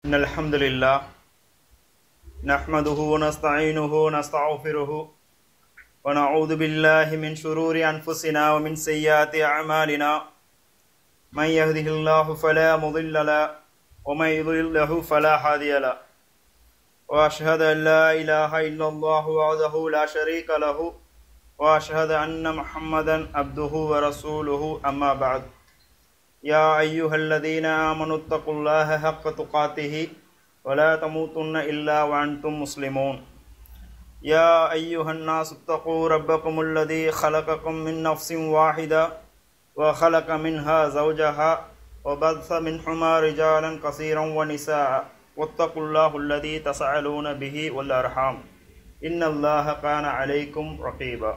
إن الحمد لله نحمده ونستعينه ونستغفره ونعوذ بالله من شرور أنفسنا ومن سيئات أعمالنا من يهده الله فلا مضل له ومن يضلل له فلا هادي له وأشهد أن لا إله إلا الله وحده لا شريك له وأشهد أن محمدا عبده ورسوله أما بعد يا أيها الذين آمنوا اتقوا الله حق تقاته ولا تموتن إلا وأنتم مسلمون يا أيها الناس اتقوا ربكم الذي خلقكم من نفس واحدة وخلق منها زوجها وبث منهما رجالا كثيرا ونساء واتقوا الله الذي تسألون به والأرحام إن الله كان عليكم رقيبا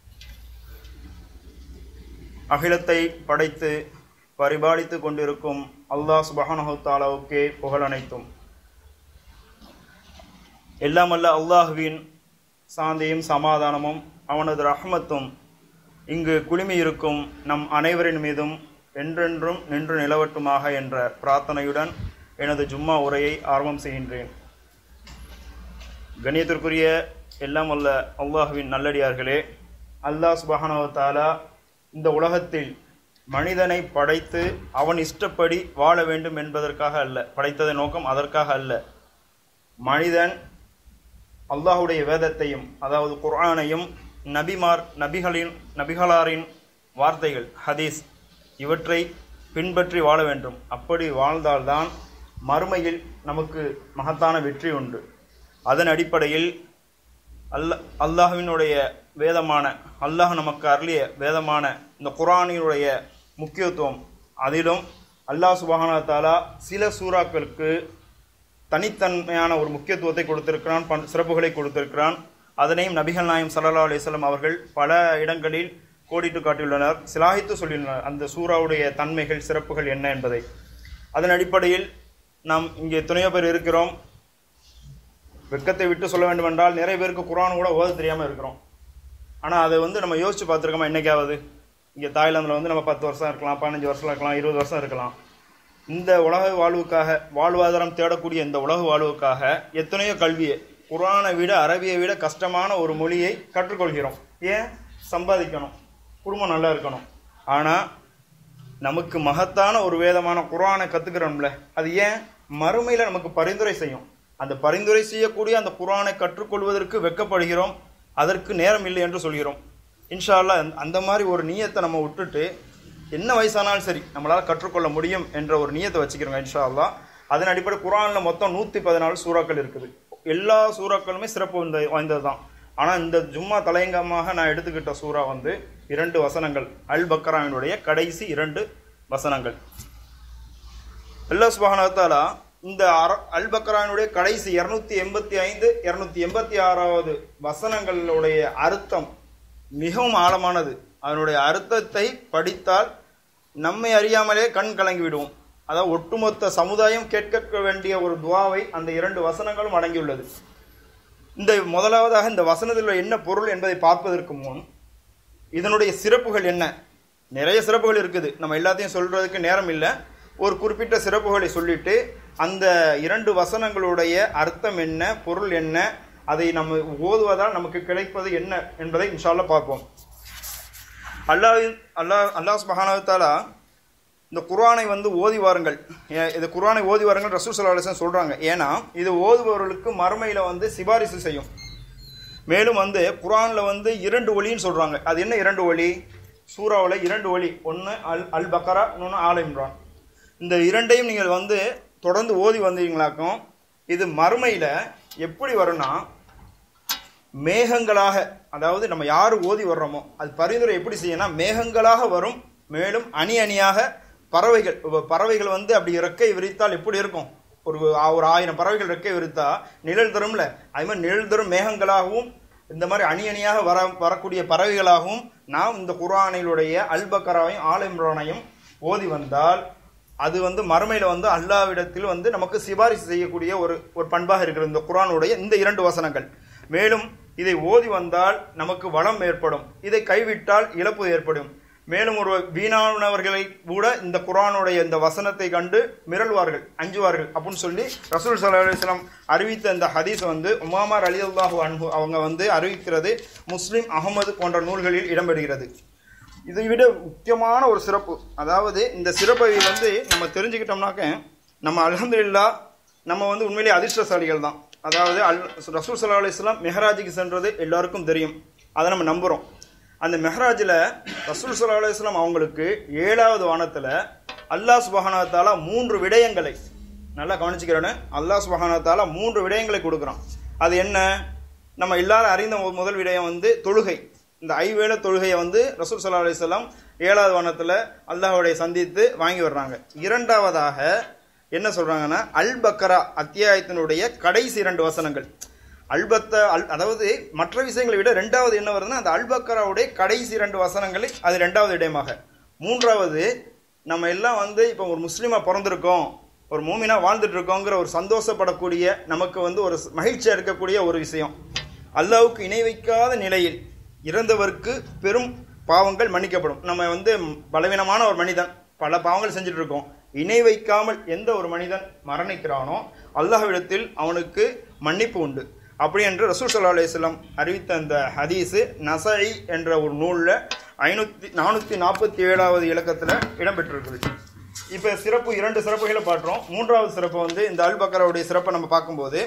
அகிலத்தை படைத்து பரிபாலித்து கொண்டிருக்கும் அல்லாஹ் சுபஹானஹு தாலாவுக்கே புகழ் அனைத்தும் எல்லாம் அல்ல அல்லாஹுவின் சாந்தியும் சமாதானமும் அவனது ரஹ்மத்தும் இங்கு குழுமியிருக்கும் நம் அனைவரின் மீதும் என்றென்றும் நின்று நிலவட்டுமாக என்ற பிரார்த்தனையுடன் எனது ஜும்மா உரையை ஆரம்பம் செய்கின்றேன் கணியத்திற்குரிய எல்லாம் அல்ல அல்லாஹுவின் நல்லடியார்களே அல்லாஹ் சுபஹானஹு தாலா இந்த உலகத்தில் மனிதனை படைத்து அவன் இஷ்டப்படி வாழ வேண்டும் என்பதற்காக அல்ல படைத்ததன் நோக்கம் அதற்காக அல்ல மனிதன் அல்லாஹுடைய வேதத்தையும் அதாவது குர்ஆனையும் நபிமார் நபிகளின் நபிகளாரின் வார்த்தைகள் ஹதீஸ் இவற்றை பின்பற்றி வாழ வேண்டும் அப்படி வாழ்ந்தால்தான் மறுமையில் நமக்கு மகத்தான வெற்றி உண்டு அதன் அடிப்படையில் அல்ல அல்லாஹுவினுடைய வேதமான அல்லாஹ் நமக்கு அருளிய வேதமான இந்த குரானினுடைய முக்கியத்துவம் அதிலும் அல்லாஹ் சுபஹான தாலா சில சூறாக்களுக்கு தனித்தன்மையான ஒரு முக்கியத்துவத்தை கொடுத்திருக்கிறான் பன் சிறப்புகளை கொடுத்திருக்கிறான் அதனையும் நபிகள் நாயம் சல்லா அலிஸ்லாம் அவர்கள் பல இடங்களில் கோடிட்டு காட்டியுள்ளனர் சிலாகித்து சொல்லியுள்ளனர் அந்த சூறாவுடைய தன்மைகள் சிறப்புகள் என்ன என்பதை அதன் அடிப்படையில் நாம் இங்கே துணையோ பேர் இருக்கிறோம் வெக்கத்தை விட்டு சொல்ல வேண்டுமென்றால் நிறைய பேருக்கு குரான் கூட ஓத தெரியாமல் இருக்கிறோம் ஆனால் அதை வந்து நம்ம யோசிச்சு பார்த்துருக்கோமா என்னைக்காவது இங்கே தாய்லாந்தில் வந்து நம்ம பத்து வருஷம் இருக்கலாம் பதினஞ்சு வருஷம் இருக்கலாம் இருபது வருஷம் இருக்கலாம் இந்த உலக வாழ்வுக்காக வாழ்வாதாரம் தேடக்கூடிய இந்த உலக வாழ்வுக்காக எத்தனையோ கல்வியை குரானை விட அரபியை விட கஷ்டமான ஒரு மொழியை கற்றுக்கொள்கிறோம் ஏன் சம்பாதிக்கணும் குடும்பம் நல்லா இருக்கணும் ஆனால் நமக்கு மகத்தான ஒரு வேதமான குரானை கற்றுக்கிறோம்ல அது ஏன் மறுமையில் நமக்கு பரிந்துரை செய்யும் அந்த பரிந்துரை செய்யக்கூடிய அந்த குரானை கற்றுக்கொள்வதற்கு வெக்கப்படுகிறோம் அதற்கு நேரம் இல்லை என்று சொல்கிறோம் இன்ஷா அல்லா அந்த மாதிரி ஒரு நீயத்தை நம்ம விட்டுட்டு என்ன வயசானாலும் சரி நம்மளால் கற்றுக்கொள்ள முடியும் என்ற ஒரு நீயத்தை வச்சுக்கிறோங்க இன்ஷா அல்லா அதன் அடிப்படை குரானில் மொத்தம் நூற்றி பதினாலு சூறாக்கள் இருக்குது எல்லா சூறாக்களுமே சிறப்பு வாய்ந்தது தான் ஆனால் இந்த ஜும்மா தலையங்கமாக நான் எடுத்துக்கிட்ட சூறா வந்து இரண்டு வசனங்கள் அல் பக்ராவினுடைய கடைசி இரண்டு வசனங்கள் அல்லா சுபஹானத்தாலா இந்த அல் பக்ரானுடைய கடைசி இருநூத்தி எண்பத்தி ஐந்து இருநூத்தி எண்பத்தி ஆறாவது வசனங்களுடைய அர்த்தம் மிகவும் ஆழமானது அதனுடைய அர்த்தத்தை படித்தால் நம்மை அறியாமலே கண் கலங்கி விடுவோம் அதாவது ஒட்டுமொத்த சமுதாயம் கேட்க வேண்டிய ஒரு துவாவை அந்த இரண்டு வசனங்களும் அடங்கியுள்ளது இந்த முதலாவதாக இந்த வசனத்தில் என்ன பொருள் என்பதை பார்ப்பதற்கு முன் இதனுடைய சிறப்புகள் என்ன நிறைய சிறப்புகள் இருக்குது நம்ம எல்லாத்தையும் சொல்றதுக்கு நேரம் இல்லை ஒரு குறிப்பிட்ட சிறப்புகளை சொல்லிட்டு அந்த இரண்டு வசனங்களுடைய அர்த்தம் என்ன பொருள் என்ன அதை நம்ம ஓதுவதால் நமக்கு கிடைப்பது என்ன என்பதை இன்ஷால்ல பார்ப்போம் அல்லாஹ் அல்லாஹ் அல்லாஹ் மகானவத்தாலா இந்த குரானை வந்து ஓதி வாருங்கள் இது குரானை ஓதி வாருங்கள் ரசூல் சல்லாஹன் சொல்கிறாங்க ஏன்னா இது ஓதுபவர்களுக்கு மறுமையில் வந்து சிபாரிசு செய்யும் மேலும் வந்து குரானில் வந்து இரண்டு ஒளின்னு சொல்கிறாங்க அது என்ன இரண்டு ஒளி சூறாவில் இரண்டு ஒளி ஒன்று அல் அல் பக்கரா இன்னொன்று ஆல் இம்ரான் இந்த இரண்டையும் நீங்கள் வந்து தொடர்ந்து ஓதி வந்தீங்களாக்கும் இது மறுமையில் எப்படி வரும்னா மேகங்களாக அதாவது நம்ம யார் ஓதி வர்றோமோ அது பரிந்துரை எப்படி செய்யணும் மேகங்களாக வரும் மேலும் அணி அணியாக பறவைகள் பறவைகள் வந்து அப்படி இறக்கை விரித்தால் எப்படி இருக்கும் ஒரு ஒரு ஆயிரம் பறவைகள் ரெக்கை விரித்தா நிழல் தரும்ல அது மாதிரி நிழல் தரும் மேகங்களாகவும் இந்த மாதிரி அணி அணியாக வர வரக்கூடிய பறவைகளாகவும் நாம் இந்த குரானிலுடைய அல்பக்கராவையும் ஆலிம்ரானையும் ஓதி வந்தால் அது வந்து மறுமையில் வந்து அல்லாவிடத்தில் வந்து நமக்கு சிபாரிசு செய்யக்கூடிய ஒரு ஒரு பண்பாக இருக்கிறது இந்த குரானுடைய இந்த இரண்டு வசனங்கள் மேலும் இதை ஓதி வந்தால் நமக்கு வளம் ஏற்படும் இதை கைவிட்டால் இழப்பு ஏற்படும் மேலும் ஒரு வீணானவர்களை கூட இந்த குரானுடைய இந்த வசனத்தை கண்டு மிரள்வார்கள் அஞ்சுவார்கள் அப்படின்னு சொல்லி ரசூல் சல்லா அலிஸ்லாம் அறிவித்த இந்த ஹதீஸ் வந்து உமாமார் அலி அல்லாஹு அன்பு அவங்க வந்து அறிவிக்கிறது முஸ்லிம் அகமது போன்ற நூல்களில் இடம்பெறுகிறது இதை விட முக்கியமான ஒரு சிறப்பு அதாவது இந்த சிறப்பை வந்து நம்ம தெரிஞ்சுக்கிட்டோம்னாக்க நம்ம அல்ஹம்துலில்லா நம்ம வந்து உண்மையிலேயே அதிர்ஷ்டசாலிகள் தான் அதாவது அல் ரசூல் சல்லா அலிஸ்லாம் மெஹராஜுக்கு சென்றது எல்லாருக்கும் தெரியும் அதை நம்ம நம்புகிறோம் அந்த மெஹராஜில் ரசூல் சல்லா அலிஸ்லாம் அவங்களுக்கு ஏழாவது வானத்தில் அல்லாஹ் சுபஹானத்தாலா மூன்று விடயங்களை நல்லா கவனிச்சுக்கிறேன்னு அல்லாஹ் சுபஹானத்தாலா மூன்று விடயங்களை கொடுக்குறான் அது என்ன நம்ம எல்லாரும் அறிந்த மு- முதல் விடயம் வந்து தொழுகை இந்த ஐவேளை தொழுகையை வந்து ரசூல் சல்லா அலிஸ்லாம் ஏழாவது வானத்தில் அல்லாஹ்வுடைய சந்தித்து வாங்கி வர்றாங்க இரண்டாவதாக என்ன சொல்றாங்கன்னா அல் பக்கரா அத்தியாயத்தினுடைய கடைசி இரண்டு வசனங்கள் அல்பத்த அல் அதாவது மற்ற விஷயங்களை விட ரெண்டாவது என்ன வருதுன்னா அந்த அல்பக்கராவுடைய கடைசி இரண்டு வசனங்கள் அது ரெண்டாவது இடமாக மூன்றாவது நம்ம எல்லாம் வந்து இப்போ ஒரு முஸ்லீமா பிறந்திருக்கோம் ஒரு மூமினா வாழ்ந்துட்டு இருக்கோங்கிற ஒரு சந்தோஷப்படக்கூடிய நமக்கு வந்து ஒரு மகிழ்ச்சியா இருக்கக்கூடிய ஒரு விஷயம் அல்லாவுக்கு இணை வைக்காத நிலையில் இறந்தவருக்கு பெரும் பாவங்கள் மன்னிக்கப்படும் நம்ம வந்து பலவீனமான ஒரு மனிதன் பல பாவங்கள் செஞ்சுட்டு இருக்கோம் இணை வைக்காமல் எந்த ஒரு மனிதன் மரணிக்கிறானோ அல்லாஹ்விடத்தில் அவனுக்கு மன்னிப்பு உண்டு அப்படி என்று ரசூல் சல்லா அலையம் அறிவித்த அந்த ஹதீஸு நசை என்ற ஒரு நூலில் ஐநூற்றி நானூற்றி நாற்பத்தி ஏழாவது இலக்கத்தில் இடம்பெற்றிருக்குது இப்போ சிறப்பு இரண்டு சிறப்புகளை பாட்டுறோம் மூன்றாவது சிறப்பு வந்து இந்த அல் பக்கராவுடைய சிறப்பை நம்ம பார்க்கும்போது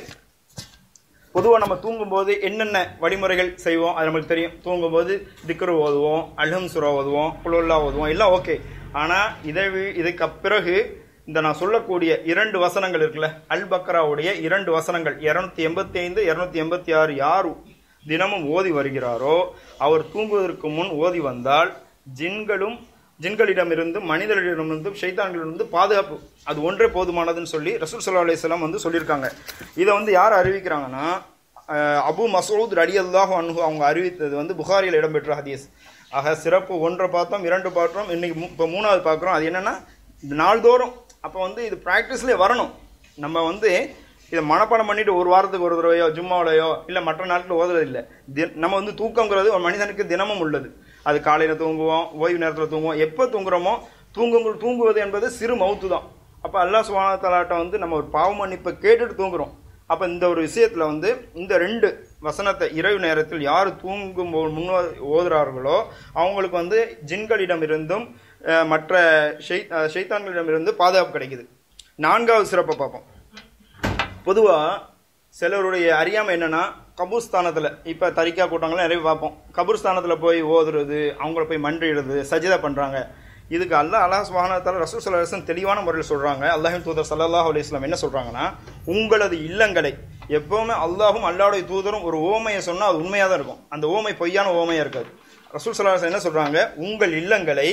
பொதுவாக நம்ம தூங்கும்போது என்னென்ன வழிமுறைகள் செய்வோம் அது நமக்கு தெரியும் தூங்கும்போது திக்ரு ஓதுவோம் அல்ஹம் சுரா ஓதுவோம் குலுல்லா ஓதுவோம் எல்லாம் ஓகே ஆனால் இதை வி- இதுக்கு பிறகு இந்த நான் சொல்லக்கூடிய இரண்டு வசனங்கள் இருக்குல்ல அல் பக்ராவுடைய இரண்டு வசனங்கள் இருநூத்தி எண்பத்தி ஐந்து இருநூத்தி எண்பத்தி ஆறு யார் தினமும் ஓதி வருகிறாரோ அவர் தூங்குவதற்கு முன் ஓதி வந்தால் ஜின்களும் ஜின்களிடமிருந்து மனிதர்களிடமிருந்து ஷைத்தான்களிடமிருந்து பாதுகாப்பு அது ஒன்றே போதுமானதுன்னு சொல்லி ரசூல் சல்லா அலிஸ்லாம் வந்து சொல்லியிருக்காங்க இதை வந்து யார் அறிவிக்கிறாங்கன்னா அஹ், அபு மசூத் ரடி அல்லாஹ் அன்ஹு அவங்க அறிவித்தது வந்து புகாரியில் இடம்பெற்ற ஹதீஸ் ஆக சிறப்பு ஒன்றை பார்த்தோம் இரண்டு பார்த்தோம் இன்னைக்கு மூ- இப்போ மூணாவது பார்க்குறோம் அது என்னன்னா இது நாள்தோறும் அப்போ வந்து இது ப்ராக்டிஸ்லேயே வரணும் நம்ம வந்து இதை மனப்பாடம் பண்ணிட்டு ஒரு வாரத்துக்கு ஒரு தடவையோ ஜும்மாவிலையோ இல்லை மற்ற நாட்களில் ஓதுறது இல்லை தி- நம்ம வந்து தூக்கங்கிறது ஒரு மனிதனுக்கு தினமும் உள்ளது அது காலையில் தூங்குவோம் ஓய்வு நேரத்தில் தூங்குவோம் எப்போ தூங்குறோமோ தூங்கும் தூங்குவது என்பது சிறு மவுத்து தான் அப்போ அல்லாஹ் சுபானத்தலாட்ட வந்து நம்ம ஒரு பாவ மன்னிப்பை கேட்டுட்டு தூங்குறோம் அப்போ இந்த ஒரு விஷயத்தில் வந்து இந்த ரெண்டு வசனத்தை இரவு நேரத்தில் யார் தூங்கும் போ- முன்னோ ஓதுறார்களோ அவங்களுக்கு வந்து ஜின்களிடமிருந்தும் அஹ், மற்ற ஷெய் அஹ், ஷைத்தான்களிடமிருந்து பாதுகாப்பு கிடைக்குது நான்காவது சிறப்பை பார்ப்போம் பொதுவாக சிலருடைய அறியாமை என்னன்னா கபூர்ஸ்தானத்தில் இப்போ தரிக்கா கூட்டங்கள்லாம் நிறைய பார்ப்போம் கபூர்ஸ்தானத்தில் போய் ஓதுறது அவங்கள போய் மன்றிடுறது சஜிதா பண்ணுறாங்க இதுக்கு அல்லாஹ் அல்லாஹ் சுபானத்தால் ரசூல் சல்லாஹம் தெளிவான முறையில் சொல்கிறாங்க அல்லாஹின் தூதர் சல்லல்லாஹு அலைஹி வஸல்லம் என்ன சொல்கிறாங்கன்னா உங்களது இல்லங்களை எப்பவுமே அல்லாஹும் அல்லாஹ்வுடைய தூதரும் ஒரு ஓமையை சொன்னால் அது உண்மையாக தான் இருக்கும் அந்த ஓமை பொய்யான ஓமையாக இருக்காது ரசூல் சல்லாஹ் என்ன சொல்கிறாங்க உங்கள் இல்லங்களை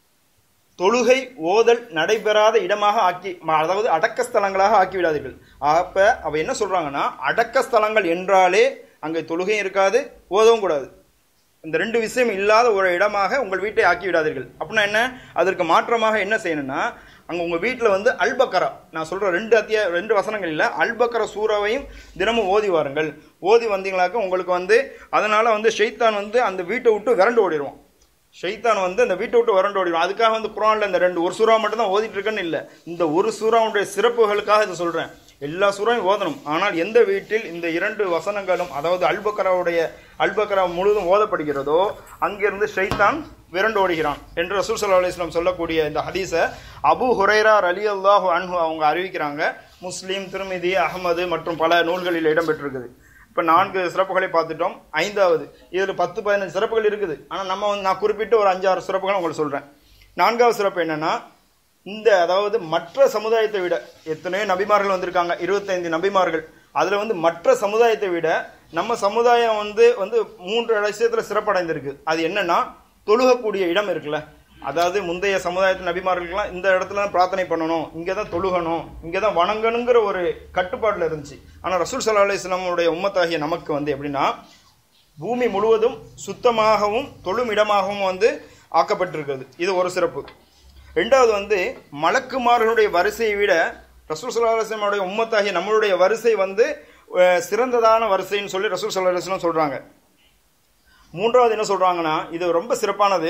தொழுகை ஓதல் நடைபெறாத இடமாக ஆக்கி ம- அதாவது அடக்க ஸ்தலங்களாக ஆக்கி விடாதீர்கள் அப்ப அவ என்ன சொல்றாங்கன்னா அடக்க ஸ்தலங்கள் என்றாலே அங்கே தொழுகையும் இருக்காது ஓதவும் கூடாது இந்த ரெண்டு விஷயம் இல்லாத ஒரு இடமாக உங்கள் வீட்டை ஆக்கி விடாதீர்கள் அப்படின்னா என்ன அதற்கு மாற்றமாக என்ன செய்யணும்னா அங்க உங்க வீட்டில் வந்து அல்பக்கரா நான் சொல்ற ரெண்டு அத்தியா ரெண்டு வசனங்கள் இல்லை அல்பக்கர சூறாவையும் தினமும் ஓதி வாருங்கள் ஓதி வந்தீங்களாக்க உங்களுக்கு வந்து அதனால வந்து ஷைத்தான் வந்து அந்த வீட்டை விட்டு விரண்டு ஓடிடுவான் ஷைத்தான் வந்து அந்த வீட்டை விட்டு வறண்டு ஓடிடும் அதுக்காக வந்து குரான்ல இந்த ரெண்டு ஒரு சூறா மட்டும் தான் ஓதிட்டு இருக்கேன்னு இல்லை இந்த ஒரு சூறாவுடைய சிறப்புகளுக்காக இதை சொல்றேன் எல்லா சூறாவையும் ஓதணும் ஆனால் எந்த வீட்டில் இந்த இரண்டு வசனங்களும் அதாவது அல்பக்கராவுடைய அல்பக்கரா முழுவதும் ஓதப்படுகிறதோ அங்கிருந்து ஷைத்தான் விரண்டு ஓடுகிறான் என்று ரசூல் சல்லா அலிஸ்லாம் சொல்லக்கூடிய இந்த ஹதீஸை அபு ஹுரைரா அலி அல்லாஹு அன்ஹு அவங்க அறிவிக்கிறாங்க முஸ்லீம் திருமிதி அகமது மற்றும் பல நூல்களில் இடம்பெற்றிருக்குது இப்போ நான்கு சிறப்புகளை பார்த்துட்டோம் ஐந்தாவது இதில் பத்து பதினஞ்சு சிறப்புகள் இருக்குது ஆனால் நம்ம வந்து நான் குறிப்பிட்டு ஒரு அஞ்சாறு சிறப்புகள் உங்களுக்கு சொல்கிறேன் நான்காவது சிறப்பு என்னன்னா இந்த அதாவது மற்ற சமுதாயத்தை விட எத்தனையோ நபிமார்கள் வந்திருக்காங்க இருபத்தைந்து நபிமார்கள் அதில் வந்து மற்ற சமுதாயத்தை விட நம்ம சமுதாயம் வந்து வந்து மூன்று விஷயத்தில் சிறப்படைந்திருக்கு அது என்னன்னா தொழுகக்கூடிய இடம் இருக்குல்ல அதாவது முந்தைய சமுதாயத்து நபிமார்களுக்கெல்லாம் இந்த இடத்துல தான் பிரார்த்தனை பண்ணணும் இங்கே தான் தொழுகணும் இங்கே தான் வணங்கணுங்கிற ஒரு கட்டுப்பாட்டில் இருந்துச்சு ஆனால் ரசூல் சல்லா அலிஸ்லாமுடைய உம்மத்தாகிய நமக்கு வந்து எப்படின்னா பூமி முழுவதும் சுத்தமாகவும் தொழும் இடமாகவும் வந்து ஆக்கப்பட்டிருக்கிறது இது ஒரு சிறப்பு ரெண்டாவது வந்து மலக்குமார்களுடைய வரிசையை விட ரசூல் சல்லா அலுவலமுடைய உம்மத்தாகிய நம்மளுடைய வரிசை வந்து அஹ், சிறந்ததான வரிசைன்னு சொல்லி ரசூல் சல்லா அலுவலம் சொல்றாங்க மூன்றாவது என்ன சொல்றாங்கன்னா இது ரொம்ப சிறப்பானது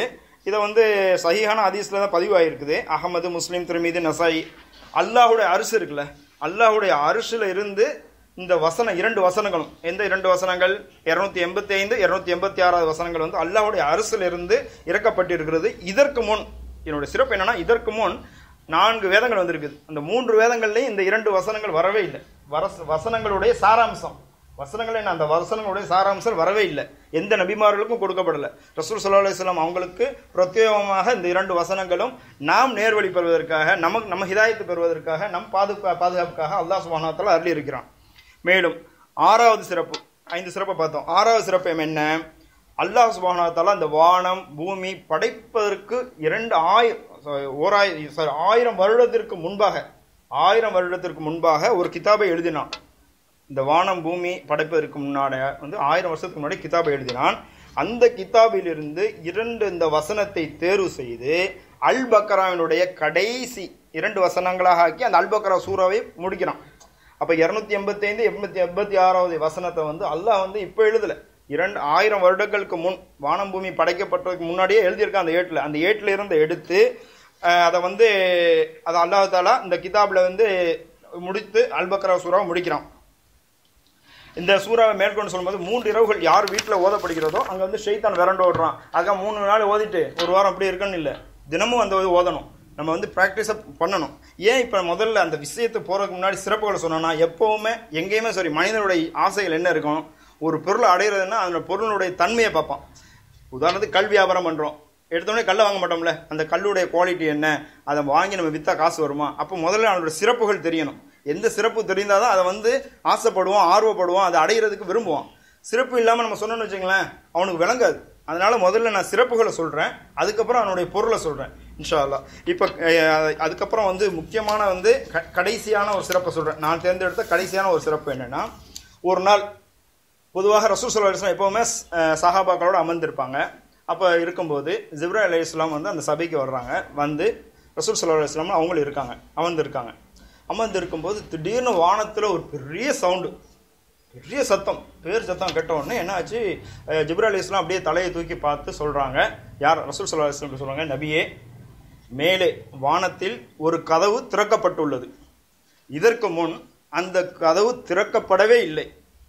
இதை வந்து சஹீஹான ஹதீஸ்ல தான் பதிவாயிருக்குது அகமது முஸ்லீம் திருமீது நசாயி அல்லாஹுடைய அரிசு இருக்குல்ல அல்லாஹுடைய அரிசில் இருந்து இந்த வசனம் இரண்டு வசனங்களும் எந்த இரண்டு வசனங்கள் இருநூத்தி எண்பத்தி ஐந்து இருநூத்தி எண்பத்தி ஆறாவது வசனங்கள் வந்து அல்லாஹுடைய அரிசில் இருந்து இறக்கப்பட்டிருக்கிறது இதற்கு முன் என்னுடைய சிறப்பு என்னன்னா இதற்கு முன் நான்கு வேதங்கள் வந்திருக்குது அந்த மூன்று வேதங்கள்லையும் இந்த இரண்டு வசனங்கள் வரவே இல்லை வரஸ் வசனங்களுடைய சாராம்சம் வசனங்கள் என்ன அந்த வசனங்களுடைய சாராம்சம் வரவே இல்லை எந்த நபிமார்களுக்கும் கொடுக்கப்படல ரசூல் சல்லா அலிஸ்லாம் அவங்களுக்கு பிரத்யேகமாக இந்த இரண்டு வசனங்களும் நாம் நேர்வழி பெறுவதற்காக நமக்கு நம்ம ஹிதாயத்து பெறுவதற்காக நம் பாதுகா பாதுகாப்புக்காக அல்லாஹ் சுபானத்தில் அருளி இருக்கிறான் மேலும் ஆறாவது சிறப்பு ஐந்து சிறப்பை பார்த்தோம் ஆறாவது சிறப்பு என்ன அல்லாஹ் சுபானத்தால அந்த வானம் பூமி படைப்பதற்கு இரண்டு ஆயிரம் ஓராயிரம் sorry, ஆயிரம் வருடத்திற்கு முன்பாக ஆயிரம் வருடத்திற்கு முன்பாக ஒரு கிதாபை எழுதினான் இந்த வானம் பூமி படைப்பதற்கு முன்னாடி வந்து ஆயிரம் வருஷத்துக்கு முன்னாடி கிதாபை எழுதினான் அந்த கிதாபிலிருந்து இரண்டு இந்த வசனத்தை தேர்வு செய்து அல் பக்கராவினுடைய கடைசி இரண்டு வசனங்களாக ஆக்கி அந்த அல் பக்கரா சூறாவை முடிக்கிறான் அப்ப இருநூத்தி எண்பத்தி ஐந்து எண்பத்தி எண்பத்தி ஆறாவது வசனத்தை வந்து அல்லாஹ் வந்து இப்போ எழுதல இரண்டு ஆயிரம் வருடங்களுக்கு முன் வானம் பூமி படைக்கப்பட்டதுக்கு முன்னாடியே எழுதியிருக்கான் அந்த ஏட்டில் அந்த ஏட்டில் இருந்து எடுத்து அஹ், அதை வந்து அதை அல்லாஹ் தாலா இந்த கிதாபில் வந்து முடித்து அல்பக்ரா சூறாவை முடிக்கிறான் இந்த சூறாவை மேற்கொண்டு சொல்லும்போது மூன்று இரவுகள் யார் வீட்டில் ஓதப்படுகிறதோ அங்கே வந்து ஷெய்தான் விரண்டு ஓடுறான் ஆக மூணு நாள் ஓதிட்டு ஒரு வாரம் அப்படி இருக்குன்னு இல்லை தினமும் அந்த இது ஓதணும் நம்ம வந்து ப்ராக்டிஸை பண்ணணும் ஏன் இப்போ முதல்ல அந்த விஷயத்தை போகிறதுக்கு முன்னாடி சிறப்புகளை சொன்னோன்னா எப்போவுமே எங்கேயுமே சரி மனிதனுடைய ஆசைகள் என்ன இருக்கும் ஒரு பொருளை அடையிறதுன்னா அந்த பொருளுடைய தன்மையை பார்ப்பான் உதாரணத்துக்கு கல் வியாபாரம் பண்ணுறோம் எடுத்தோடனே கல்லை வாங்க மாட்டோம்ல அந்த கல்லுடைய குவாலிட்டி என்ன அதை வாங்கி நம்ம விற்றா காசு வருமா அப்போ முதல்ல அதோட சிறப்புகள் தெரியணும் எந்த சிறப்பு தெரிந்தால் தான் அதை வந்து ஆசைப்படுவோம் ஆர்வப்படுவோம் அதை அடையிறதுக்கு விரும்புவான் சிறப்பு இல்லாமல் நம்ம சொன்னோம்னு வச்சுங்களேன் அவனுக்கு விளங்காது அதனால முதல்ல நான் சிறப்புகளை சொல்கிறேன் அதுக்கப்புறம் அவனுடைய பொருளை சொல்கிறேன் இன்ஷா அல்லாஹ் இப்போ அஹ், அதுக்கப்புறம் வந்து முக்கியமான வந்து க கடைசியான ஒரு சிறப்பை சொல்கிறேன் நான் தேர்ந்தெடுத்த கடைசியான ஒரு சிறப்பு என்னென்னா ஒரு நாள் பொதுவாக ரசூல் சல்லா அலிஸ்லாம் எப்போவுமே அஹ், சஹாபாக்களோட அமர்ந்திருப்பாங்க அப்போ இருக்கும்போது ஜிப்ரா அலி இஸ்லாம் வந்து அந்த சபைக்கு வர்றாங்க வந்து ரசூல் சல்லா அலிஸ்லாம் அவங்களும் இருக்காங்க அமர்ந்திருக்காங்க அமர்ந்து இருக்கும்போது திடீர்னு வானத்தில் ஒரு பெரிய சவுண்டு பெரிய சத்தம் பேர் சத்தம் கேட்ட உடனே என்ன ஆச்சு அஹ், ஜிப்ரா அலி இஸ்லாம் அப்படியே தலையை தூக்கி பார்த்து சொல்கிறாங்க யார் ரசூல் சல்லா அலிஸ்லாம் சொல்கிறாங்க நபியே மேலே வானத்தில் ஒரு கதவு திறக்கப்பட்டுள்ளது இதற்கு முன் அந்த கதவு திறக்கப்படவே இல்லை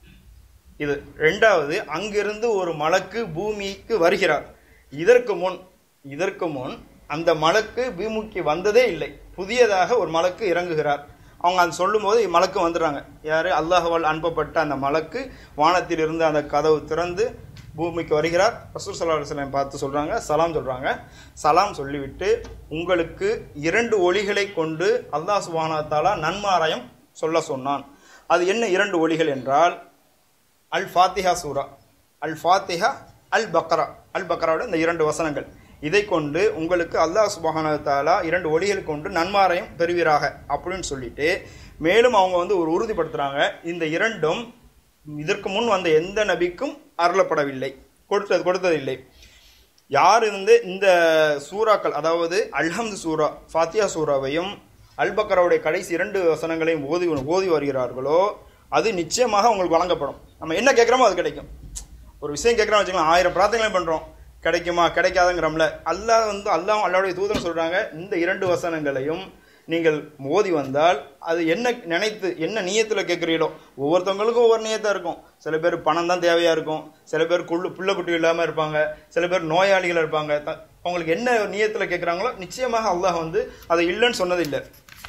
இது ரெண்டாவது அங்கிருந்து ஒரு மலக்கு பூமிக்கு வருகிறார் இதற்கு முன் இதற்கு முன் அந்த மலக்கு பூமிக்கு வந்ததே இல்லை புதியதாக ஒரு மலக்கு இறங்குகிறார் அவங்க அது சொல்லும்போது மலக்கு வந்துடுறாங்க யாரு அல்லாஹ்வால் அனுப்பப்பட்ட அந்த மலக்கு வானத்தில் இருந்து அந்த கதவு திறந்து பூமிக்கு வருகிறார் ரசூல் சல்லா அலுவலம் பார்த்து சொல்றாங்க சலாம் சொல்றாங்க சலாம் சொல்லிவிட்டு உங்களுக்கு இரண்டு ஒளிகளை கொண்டு அல்லாஹ் சுபானா தாலா நன்மாராயம் சொல்ல சொன்னான் அது என்ன இரண்டு ஒளிகள் என்றால் அல் ஃபாத்திஹா சூரா அல் ஃபாத்திஹா அல் பக்ரா அல் பக்ராவோட இந்த இரண்டு வசனங்கள் இதை கொண்டு உங்களுக்கு அல்லாஹ் சுபஹான தாலா இரண்டு ஒளிகள் கொண்டு நன்மாரையும் பெறுவீராக அப்படின்னு சொல்லிட்டு மேலும் அவங்க வந்து ஒரு உறுதிப்படுத்துறாங்க இந்த இரண்டும் இதற்கு முன் வந்த எந்த நபிக்கும் அருளப்படவில்லை கொடுத்தது கொடுத்ததில்லை யார் வந்து இந்த சூறாக்கள் அதாவது அல்ஹம்து சூரா ஃபாத்தியா சூறாவையும் அல்பக்கராவுடைய கடைசி இரண்டு வசனங்களையும் ஓதி ஓதி வருகிறார்களோ அது நிச்சயமாக உங்களுக்கு வழங்கப்படும் நம்ம என்ன கேட்குறோமோ அது கிடைக்கும் ஒரு விஷயம் கேட்குறோம் வச்சுக்கலாம் ஆயிரம் பிரார்த்தனை பண்ணுறோம் கிடைக்குமா கிடைக்காதுங்கிறோம்ல அல்லாஹ் வந்து அல்லாஹ் அல்லாவுடைய தூதன் சொல்கிறாங்க இந்த இரண்டு வசனங்களையும் நீங்கள் மோதி வந்தால் அது என்ன நினைத்து என்ன நியத்தில் கேட்குறீங்களோ ஒவ்வொருத்தவங்களுக்கும் ஒவ்வொரு நியத்தாக இருக்கும் சில பேர் பணம் தான் தேவையாக இருக்கும் சில பேர் குள்ளு புள்ள குட்டி இல்லாமல் இருப்பாங்க சில பேர் நோயாளிகள் இருப்பாங்க த- அவங்களுக்கு என்ன நியத்தில் கேட்குறாங்களோ நிச்சயமாக அல்லாஹ் வந்து அதை இல்லைன்னு சொன்னதில்லை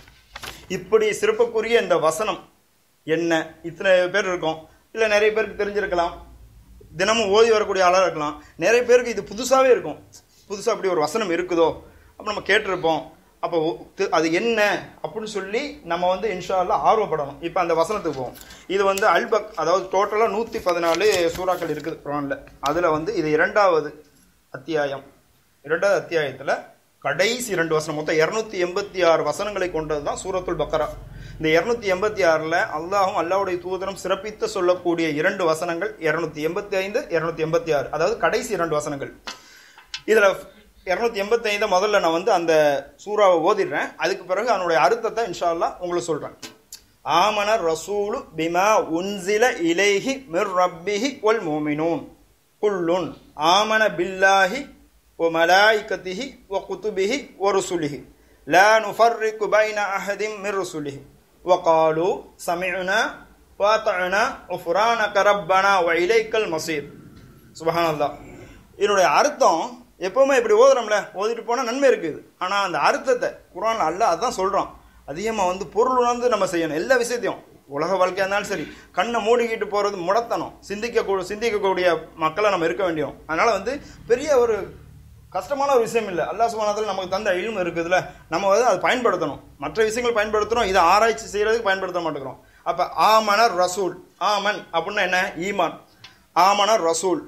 இப்படி சிறப்புக்குரிய இந்த வசனம் என்ன இத்தனை பேர் இருக்கும் இல்லை நிறைய பேருக்கு தெரிஞ்சிருக்கலாம் தினமும் ஓதி வரக்கூடிய ஆளாக இருக்கலாம் நிறைய பேருக்கு இது புதுசாகவே இருக்கும் புதுசாக அப்படி ஒரு வசனம் இருக்குதோ அப்போ நம்ம கேட்டிருப்போம் அப்போ ஒ- தி- அது என்ன அப்படின்னு சொல்லி நம்ம வந்து இன்ஷா அல்லாஹ் ஆர்வப்படணும் இப்போ அந்த வசனத்துக்கு போவோம் இது வந்து அல்பக் அதாவது டோட்டலாக நூற்றி பதினாலு சூறாக்கள் இருக்குது குரானில் அதில் வந்து இது இரண்டாவது அத்தியாயம் இரண்டாவது அத்தியாயத்தில் கடைசி இரண்டு வசனம் மொத்தம் இரநூத்தி எண்பத்தி ஆறு வசனங்களை கொண்டது தான் சூரத்துல் பக்கரா இந்த இரநூத்தி எண்பத்தி ஆறில் அல்லாஹும் அல்லாஹ்வுடைய தூதரும் சிறப்பித்து சொல்லக்கூடிய இரண்டு வசனங்கள் இரநூத்தி எண்பத்தி ஐந்து இரநூத்தி எண்பத்தி ஆறு அதாவது கடைசி இரண்டு வசனங்கள் இதுல இரநூத்தி எண்பத்தி ஐந்து முதல்ல நான் வந்து அந்த சூறாவை ஓதிடுறேன் அதுக்கு பிறகு அதனுடைய அர்த்தத்தை இன்ஷா அல்லாஹ் உங்களுக்கு சொல்றேன் ஆமன ரசூலு பிமா உன்சில இலைஹி மிர் ரப்பிஹி ஒல் மோமினூன் குல்லுன் ஆமன பில்லாஹி ஒ மலாய்கத்திஹி ஒ குத்துபிஹி ஒ ருசுலிஹி லா நுஃபர்ரிக்கு பைன அஹதிம் மிர் ருசுலிஹி وقالوا سمعنا وأطعنا غفرانك ربنا وإليك المصير சுபஹான் அல்லாஹ் இதனுடைய அர்த்தம் எப்பவுமே இப்படி ஓதுறோம்ல ஓதிட்டு போனால் நன்மை இருக்குது ஆனால் அந்த அர்த்தத்தை குரான் அல்லாஹ் அதான் சொல்கிறான் அதிகமாக வந்து பொருள் உணர்ந்து நம்ம செய்யணும் எல்லா விஷயத்தையும் உலக வாழ்க்கையாக இருந்தாலும் சரி கண்ணை மூடிக்கிட்டு போகிறது முடத்தணும் சிந்திக்க சிந்திக்கக்கூடிய மக்களை நம்ம இருக்க வேண்டியும் அதனால் வந்து பெரிய ஒரு கஷ்டமான ஒரு விஷயம் இல்லை அல்லாஹ் சுபானத்தில் நமக்கு தந்த இல்மு இருக்குதுல்ல நம்ம வந்து அதை பயன்படுத்தணும் மற்ற விஷயங்கள் பயன்படுத்துகிறோம் இதை ஆராய்ச்சி செய்கிறதுக்கு பயன்படுத்த மாட்டேங்கிறோம் அப்போ ஆமனர் ரசூல் ஆமன் அப்படின்னா என்ன ஈமான் ஆமனர் ரசூல்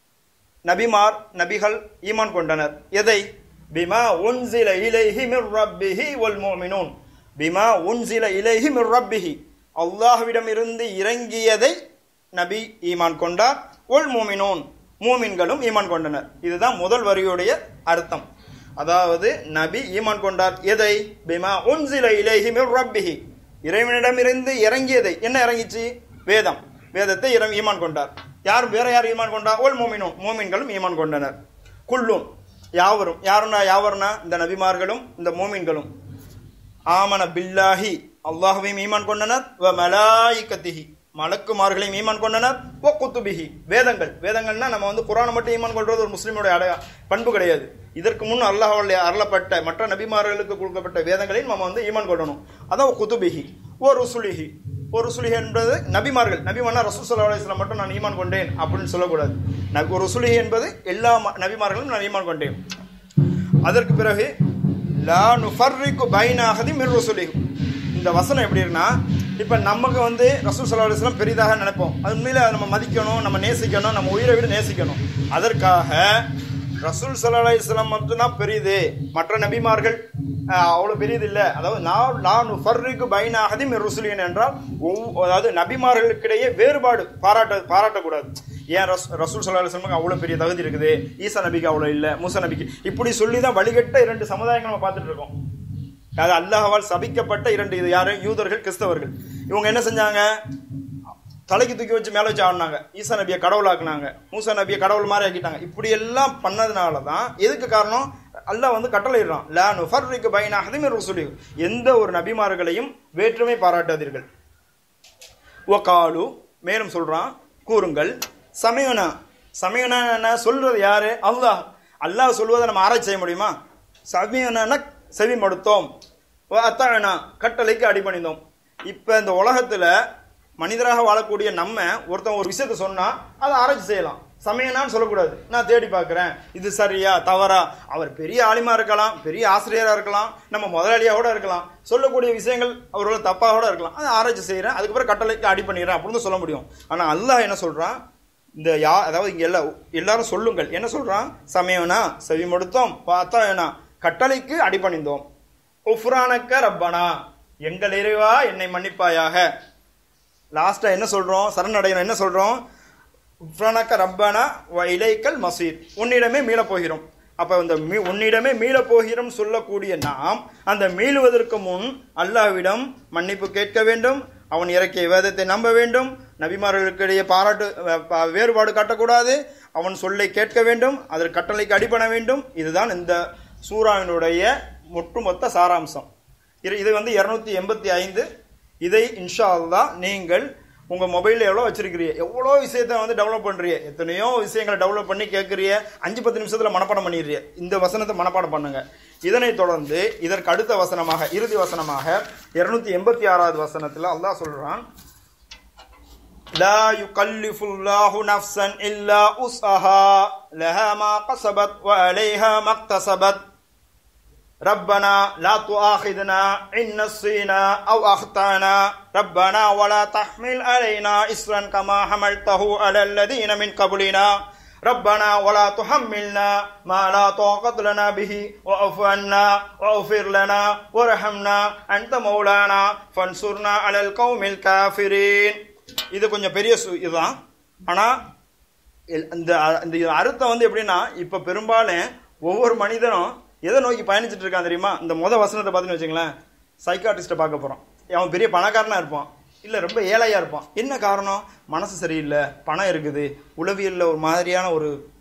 நபிமார் நபிகள் ஈமான் கொண்டனர் எதை பிமா உன்சில இலைஹி மிர் ரப்பிஹி வல் முஃமினூன் பிமா உன்சில இலைஹி மிர் ரப்பிஹி அல்லாஹ்விடம் இருந்து இறங்கியதை நபி ஈமான் கொண்டார் ஒல் மூமினூன் மூமின்களும் ஈமான் கொண்டனர் இதுதான் முதல் வரியுடைய அர்த்தம் அதாவது நபி ஈமான் கொண்டார் எதை பிமா உன்சில இலைஹி மிர் ரப்பிஹி இறைவனிடமிருந்து இறங்கியதை என்ன இறங்கிச்சு வேதம் வேதத்தை இறை ஈமான் கொண்டார் யார் வேற யார் ஈமான் கொண்டா ஒல் மூமினும் மூமின்களும் ஈமான் கொண்டனர் குல்லும் யாவரும் யாருன்னா யாவர்னா இந்த நபிமார்களும் இந்த மூமின்களும் ஆமன பில்லாஹி அல்லாஹுவையும் ஈமான் கொண்டனர் வ மலாயிகத்திஹி மலக்குமார்களையும் ஈமான் கொண்டனர் ஓ குத்துபிஹி வேதங்கள் வேதங்கள்னா நம்ம வந்து குரானை மட்டும் ஈமான் கொள்றது ஒரு முஸ்லீமுடைய அடைய பண்பு கிடையாது இதற்கு முன் அல்லாஹ்வுடைய அருளப்பட்ட மற்ற நபிமார்களுக்கு கொடுக்கப்பட்ட வேதங்களையும் நம்ம வந்து ஈமான் கொள்ளணும் அதான் குத்துபிஹி ஓ ருசுலிஹி ஒரு ருசுலிஹி என்பது நபிமார்கள் நபிமானா ரசூல் சல்லா அலிஸ்லாம் மட்டும் நான் ஈமான் கொண்டேன் அப்படின்னு சொல்லக்கூடாது நபி ஒரு ருசுலிஹி என்பது எல்லா ம- நபிமார்களும் நான் ஈமான் கொண்டேன் அதற்கு பிறகு லா நுஃபர்ரிக்கு பைனாகதி மிர் ருசுலிஹி இந்த வசனம் எப்படி இருக்குன்னா இப்போ நமக்கு வந்து ரசூல் சல்லா அலிஸ்லாம் பெரிதாக நினைப்போம் அது உண்மையில அதை நம்ம மதிக்கணும் நம்ம நேசிக்கணும் நம்ம உயிரை விட நேசிக்கணும் அதற்காக ரசூல் சல்லா அலிஸ்லாம் மட்டும்தான் பெரியது மற்ற நபிமார்கள் அஹ், அவ்வளவு பெரியது இல்லை அதாவது நான் நான் ஃபர்ரிக்கு பைனாகதி மிர் ருசுலியன் என்றால் ஒவ்வொ- அதாவது நபிமார்களுக்கிடையே வேறுபாடு பாராட்ட பாராட்டக்கூடாது ஏன் ரஸ் ரசூல் சல்லா அலிஸ்லாமுக்கு அவ்வளோ பெரிய தகுதி இருக்குது ஈசா நபிக்கு அவ்வளோ இல்லை மூசா நபிக்கு இப்படி சொல்லி தான் வழிகட்ட இரண்டு சமுதாயங்கள் நம்ம பார்த்துட்டு இருக்கோம் அது அல்லாஹ்வால் சபிக்கப்பட்ட இரண்டு இது யாரு யூதர்கள் கிறிஸ்தவர்கள் இவங்க என்ன செஞ்சாங்க தலைக்கு தூக்கி வச்சு மேலே வச்சு ஆடினாங்க ஈசா நபியை கடவுளாக்குனாங்க மூசா நபியை கடவுள் மாதிரி ஆக்கிட்டாங்க இப்படி எல்லாம் பண்ணதுனால தான் எதுக்கு காரணம் அல்லாஹ் வந்து கட்டளையிடுறான் லா நுஃபர்ரிக்கு பைனாகதி மிர் ருசுலி எந்த ஒரு நபிமார்களையும் வேற்றுமை பாராட்டாதீர்கள் ஒகாலு மேலும் சொல்றான் கூறுங்கள் சமயனா சமயனா என்ன சொல்றது யாரு அல்லாஹ் அல்லாஹ் சொல்வதை நம்ம ஆராய்ச்சி செய்ய முடியுமா சமயனா செவி மடுத்தோம் அத்தாழனா கட்டளைக்கு அடிபணிந்தோம் இப்ப இந்த உலகத்துல மனிதராக வாழக்கூடிய நம்ம ஒருத்தன் ஒரு விஷயத்த சொன்னா அதை ஆராய்ச்சி செய்யலாம் சமயனான்னு சொல்லக்கூடாது நான் தேடி பார்க்கிறேன் இது சரியா தவறா அவர் பெரிய ஆலிமா இருக்கலாம் பெரிய ஆசிரியரா இருக்கலாம் நம்ம முதலாளியா கூட இருக்கலாம் சொல்லக்கூடிய விஷயங்கள் அவர்கள் தப்பாக கூட இருக்கலாம் அதை ஆராய்ச்சி செய்யறேன் அதுக்கப்புறம் கட்டளைக்கு அடி பண்ணிடுறேன் அப்படின்னு தான் சொல்ல முடியும் ஆனா அல்லாஹ் என்ன சொல்றான் இந்த யா அதாவது இங்க எல்லா எல்லாரும் சொல்லுங்கள் என்ன சொல்றான் சமயம்னா செவி மடுத்தோம் பார்த்தா கட்டளைக்கு அடிபணிந்தோம் உஃப்ரானக்க ரப்பனா எங்கள் இறைவா என்னை மன்னிப்பாயாக லாஸ்டா என்ன சொல்றோம் சரணடையணும் என்ன சொல்றோம் உஃப்ரானக்க ரப்பனா வ இலைக்கல் மசீர் உன்னிடமே மீளப் போகிறோம் அப்ப இந்த மீ உன்னிடமே மீளப் போகிறோம் சொல்லக்கூடிய நாம் அந்த மீளுவதற்கு முன் அல்லாஹ்விடம் மன்னிப்பு கேட்க வேண்டும் அவன் இறக்கிய வேதத்தை நம்ப வேண்டும் நபிமார்களுக்கிடையே பாராட்டு அஹ், ப- வேறுபாடு காட்டக்கூடாது அவன் சொல்லை கேட்க வேண்டும் அதற்கு கட்டளைக்கு அடிபண வேண்டும் இதுதான் இந்த சூறாவினுடைய ஒட்டுமொத்த சாராம்சம் இது இது வந்து இருநூத்தி எண்பத்தி ஐந்து இதை இன்ஷா அல்லாஹ் நீங்கள் உங்க மொபைல்ல எவ்வளோ வச்சிருக்கிறீங்க எவ்வளோ விஷயத்தை வந்து டெவலப் பண்றீங்க எத்தனையோ விஷயங்களை டெவலப் பண்ணி கேட்குறீங்க அஞ்சு பத்து நிமிஷத்துல மனப்பாடம் பண்ணிடுறீங்க இந்த வசனத்தை மனப்பாடம் பண்ணுங்க இதனைத் தொடர்ந்து இதற்கு அடுத்த வசனமாக இறுதி வசனமாக இருநூத்தி எண்பத்தி ஆறாவது வசனத்துல அல்லாஹ் சொல்றான் لا يكلف الله نفسا إلا وسعها لها ما كسبت وعليها ما اكتسبت ربنا لا تؤاخذنا إن نسينا أو أخطأنا ربنا ولا تحمل علينا إسرا كما حملته على الذين من قبلنا ربنا ولا تحملنا ما لا طاقة لنا به واعف عنا واغفر لنا وارحمنا أنت مولانا فانصرنا على القوم الكافرين இது கொஞ்சம் பெரிய சு இதுதான் ஆனால் இந்த இந்த அர்த்தம் வந்து எப்படின்னா இப்போ பெரும்பாலும் ஒவ்வொரு மனிதனும் எதை நோக்கி பயணிச்சுட்டு இருக்கான் தெரியுமா இந்த முத வசனத்தை பார்த்துன்னு வச்சுங்களேன் சைக்காட்டிஸ்ட்டை பார்க்க போகிறான் அவன் பெரிய பணக்காரனா இருப்பான் இல்லை ரொம்ப ஏழையா இருப்பான் என்ன காரணம் மனசு சரியில்லை பணம் இருக்குது உளவியலில் ஒரு மாதிரியான ஒரு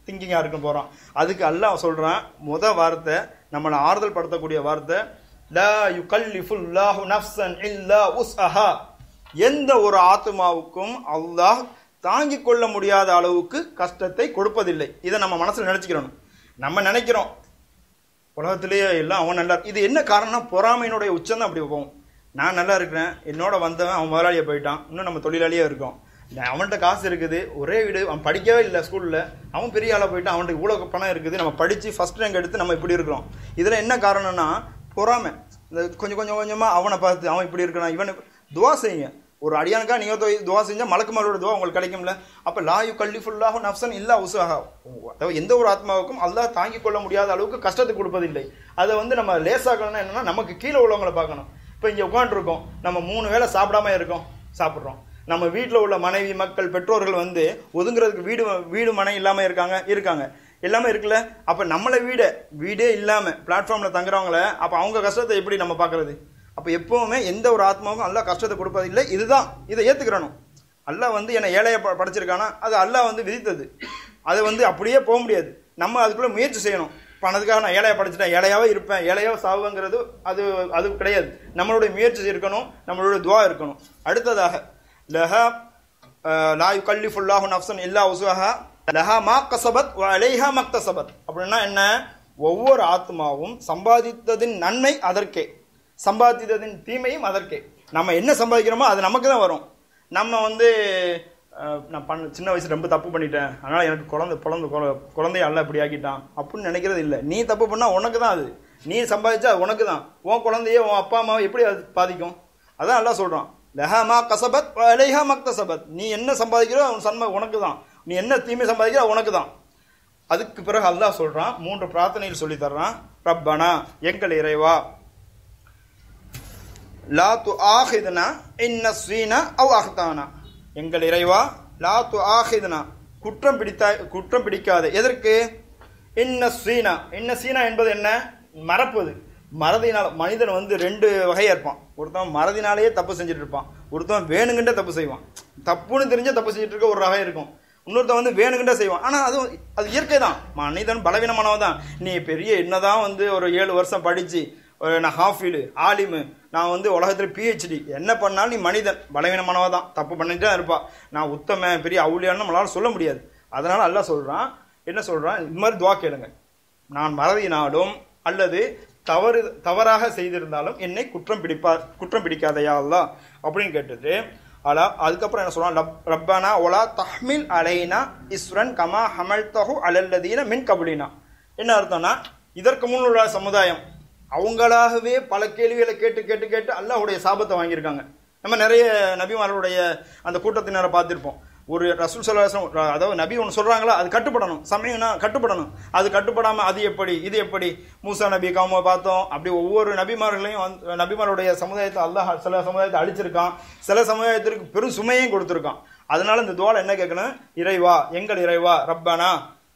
திங்கிங்காக இருக்க போகிறோம் அதுக்கு அல்லாஹ் சொல்கிறான் முத வார்த்தை நம்மளை ஆறுதல் படுத்தக்கூடிய வார்த்தை லா யுகல்லிஃபுல்லாஹு நஃப்ஸன் இல்லா உஸ்அஹா எந்த ஒரு ஆத்மாவுக்கும் அல்லாஹ் தாங்கிக் கொள்ள முடியாத அளவுக்கு கஷ்டத்தை கொடுப்பதில்லை இதை நம்ம மனசுல நினைச்சுக்கிறோம் நம்ம நினைக்கிறோம் உலகத்திலேயே எல்லாம் அவன் நல்லா இது என்ன காரணம்னா பொறாமையினுடைய உச்சம் தான் அப்படி போகும் நான் நல்லா இருக்கிறேன் என்னோட வந்தவன் அவன் முதலாளியை போயிட்டான் இன்னும் நம்ம தொழிலாளியே இருக்கோம் நான் அவன்கிட்ட காசு இருக்குது ஒரே வீடு அவன் படிக்கவே இல்லை ஸ்கூலில் அவன் பெரிய ஆளாக போயிட்டான் அவன்கிட்ட இவ்வளோ பணம் இருக்குது நம்ம படித்து ஃபஸ்ட் ரேங்க் எடுத்து நம்ம இப்படி இருக்கிறோம் இதில் என்ன காரணம்னா பொறாமை இந்த கொஞ்சம் கொஞ்சம் கொஞ்சமாக அவனை பார்த்து அவன் இப்படி இருக்கிறான் இவன் துவா செய்யுங்க ஒரு அடியானுக்கா நீங்கள் தொ- துவா செஞ்சால் மலக்குமாரோட துவா உங்களுக்கு கிடைக்கும்ல அப்போ லாயு கல்லிஃபுல்லாஹு நஃப்சன் இல்லா உசாஹா அதாவது எந்த ஒரு ஆத்மாவுக்கும் அல்லாஹ் தாங்கிக் கொள்ள முடியாத அளவுக்கு கஷ்டத்தை கொடுப்பதில்லை அதை வந்து நம்ம லேசாக்கணும்னா என்னன்னா நமக்கு கீழே உள்ளவங்களை பார்க்கணும் இப்போ இங்கே உட்காந்துருக்கோம் நம்ம மூணு வேளை சாப்பிடாம இருக்கோம் சாப்பிட்றோம் நம்ம வீட்டில் உள்ள மனைவி மக்கள் பெற்றோர்கள் வந்து ஒதுங்குறதுக்கு வீடு வீடு மனை இல்லாமல் இருக்காங்க இருக்காங்க எல்லாமே இருக்குல்ல அப்போ நம்மளை வீட வீடே இல்லாமல் பிளாட்ஃபார்மில் தங்குறவங்கள அப்போ அவங்க கஷ்டத்தை எப்படி நம்ம பார்க்கறது அப்போ எப்பவுமே எந்த ஒரு ஆத்மாவுக்கும் அல்லாஹ் கஷ்டத்தை கொடுப்பதில்லை இதுதான் இதை ஏற்றுக்கிறணும் அல்லாஹ் வந்து என்னை ஏழையை ப- படைச்சிருக்கானா அது அல்லாஹ் வந்து விதித்தது அது வந்து அப்படியே போக முடியாது நம்ம அதுக்குள்ளே முயற்சி செய்யணும் பணத்துக்காக நான் ஏழையை படைச்சிட்டேன் ஏழையாவே இருப்பேன் ஏழையாக சாவுங்கிறது அது அது கிடையாது நம்மளுடைய முயற்சி இருக்கணும் நம்மளுடைய துவா இருக்கணும் அடுத்ததாக லஹா அஹ், லா யுகல்லிஃபுல்லாஹு நஃப்சன் இல்லா உசுஹா லஹா மா கசபத் வ அலைஹா மக்தசபத் அப்படின்னா என்ன ஒவ்வொரு ஆத்மாவும் சம்பாதித்ததின் நன்மை அதற்கே சம்பாதித்ததின் தீமையும் அதற்கே நம்ம என்ன சம்பாதிக்கிறோமோ அது நமக்கு தான் வரும் நம்ம வந்து அஹ், நான் பண்ண சின்ன வயசுல ரொம்ப தப்பு பண்ணிட்டேன் அதனால எனக்கு குழந்தை குழந்தை குழ- குழந்தைய அல்ல இப்படி ஆக்கிட்டான் அப்படின்னு நினைக்கிறது இல்லை நீ தப்பு பண்ணா உனக்கு தான் அது நீ சம்பாதிச்சா அது உனக்கு தான் உன் குழந்தைய உன் அப்பா அம்மாவை எப்படி அது பாதிக்கும் அதான் அல்லாஹ் சொல்றான் லஹமா கசபத் வ அலைஹா மக்தசபத் நீ என்ன சம்பாதிக்கிறோ அவன் சன்ம உனக்கு தான் நீ என்ன தீமை சம்பாதிக்கிறோ உனக்கு தான் அதுக்கு பிறகு அல்லாஹ் சொல்றான் மூன்று பிரார்த்தனையில் சொல்லி தர்றான் ரப்பனா எங்கள் இறைவா லா து ஆஹிதுனா இன்ன ஸ்வீனா அவ் அஹ்தானா எங்கள் இறைவா லா து ஆஹிதுனா குற்றம் பிடித்தா குற்றம் பிடிக்காது எதற்கு இன்ன ஸ்வீனா இன்ன சீனா என்பது என்ன மறப்பது மறதினால் மனிதன் வந்து ரெண்டு வகையா இருப்பான் ஒருத்தன் மறதினாலேயே தப்பு செஞ்சுட்டு இருப்பான் ஒருத்தன் வேணுங்கிட்ட தப்பு செய்வான் தப்புன்னு தெரிஞ்ச தப்பு செஞ்சுட்டு இருக்க ஒரு வகை இருக்கும் இன்னொருத்தன் வந்து வேணுங்கிட்ட செய்வான் ஆனால் அது அது இயற்கை தான் மனிதன் பலவீனமானவன் தான் நீ பெரிய என்னதான் வந்து ஒரு ஏழு வருஷம் படிச்சு ஒரு நான் ஹாஃபிலு ஆலிமு நான் வந்து உலகத்தில் பிஹெச்டி என்ன பண்ணாலும் நீ மனிதன் பலவீனமானவ தான் தப்பு பண்ணிட்டு தான் இருப்பா நான் உத்தம பெரிய அவுளியான்னு நம்மளால சொல்ல முடியாது அதனால அல்லாஹ் சொல்றான் என்ன சொல்றான் இது மாதிரி துவா கேளுங்க நான் மறதினாலும் அல்லது தவறு தவறாக செய்திருந்தாலும் என்னை குற்றம் பிடிப்பார் குற்றம் பிடிக்காதையா அல்லாஹ் அப்படின்னு கேட்டது அலா அதுக்கப்புறம் என்ன சொல்றான் ரப்- ரப்பனா ஒலா தஹ்மில் அலைனா இஸ்ரன் கமா ஹமல் தஹு அலல்லதீன மின் கபுலினா என்ன அர்த்தம்னா இதற்கு முன் உள்ள சமுதாயம் அவங்களாகவே பல கேள்விகளை கேட்டு கேட்டு கேட்டு அல்லாஹ்வுடைய சாபத்தை வாங்கியிருக்காங்க நம்ம நிறைய நபிமார்களுடைய அந்த கூட்டத்தினரை பார்த்திருப்போம் ஒரு ரசூல் சல்லாசம் அதாவது நபி ஒன்று சொல்றாங்களா அது கட்டுப்படணும் சமயம்னா கட்டுப்படணும் அது கட்டுப்படாம அது எப்படி இது எப்படி மூசா நபி காம பார்த்தோம் அப்படி ஒவ்வொரு நபிமார்களையும் வந்து- நபிமாருடைய சமுதாயத்தை அல்லாஹ் சில சமுதாயத்தை அழிச்சிருக்கான் சில சமுதாயத்திற்கு பெரும் சுமையும் கொடுத்துருக்கான் அதனால இந்த துவால என்ன கேட்கணும் இறைவா எங்கள் இறைவா ரப்பனா